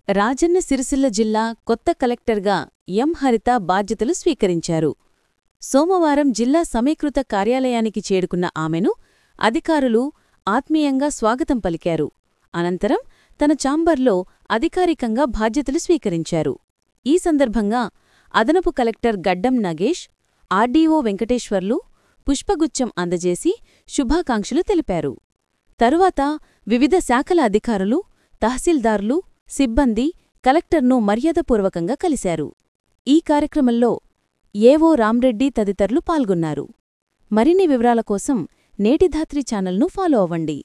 రాజన్న సిరిసిల్ల జిల్లా కొత్త కలెక్టర్గా ఎం హరిత బాధ్యతలు స్వీకరించారు సోమవారం జిల్లా సమీకృత కార్యాలయానికి చేరుకున్న ఆమెను అధికారులు ఆత్మీయంగా స్వాగతం పలికారు అనంతరం తన చాంబర్లో అధికారికంగా బాధ్యతలు స్వీకరించారు ఈ సందర్భంగా అదనపు కలెక్టర్ గడ్డం నగేష్ ఆర్డీఓ వెంకటేశ్వర్లు పుష్పగుచ్చం అందజేసి శుభాకాంక్షలు తెలిపారు తరువాత వివిధ శాఖల అధికారులు తహసీల్దార్లు సిబ్బంది కలెక్టర్ను మర్యాదపూర్వకంగా కలిశారు ఈ కార్యక్రమంలో ఏవో రామ్రెడ్డి తదితరులు పాల్గొన్నారు మరిన్ని వివరాల కోసం నేటిధాత్రి ఛానల్ను ఫాలో అవ్వండి